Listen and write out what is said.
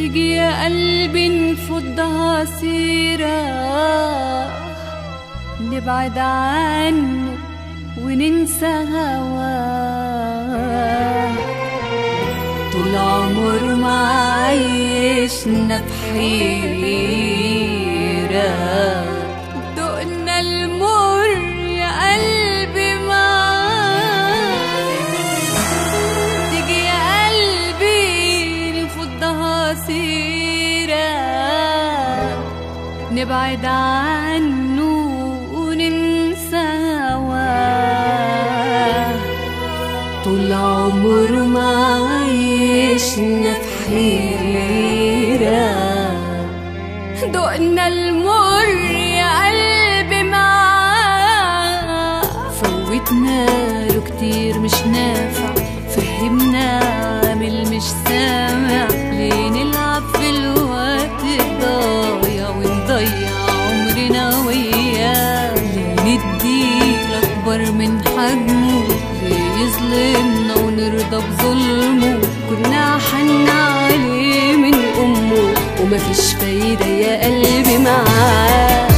تيجي يا قلبي نفضها سيرة نبعد عنه وننسى هواه طول عمر ما عيشنا في حيرة دقنا المر يا قلبي معاه تيجي يا قلبي نفضها سيرة نبعد عنه وننسى هواه طول عمر ما عيشنا في حيرة دقنا المر يا قلبي معاه فوتنا له كتير مش نافع فهمنا عامل مش سامع ليه نلعب في الوقت الضايع ونضيع عمرنا وياه ليه نديله أكبر من حجمه ليه يظلمنا ونرضى بظلمه كنا حنا عليه من أمه ومفيش فايدة يا قلبي معاه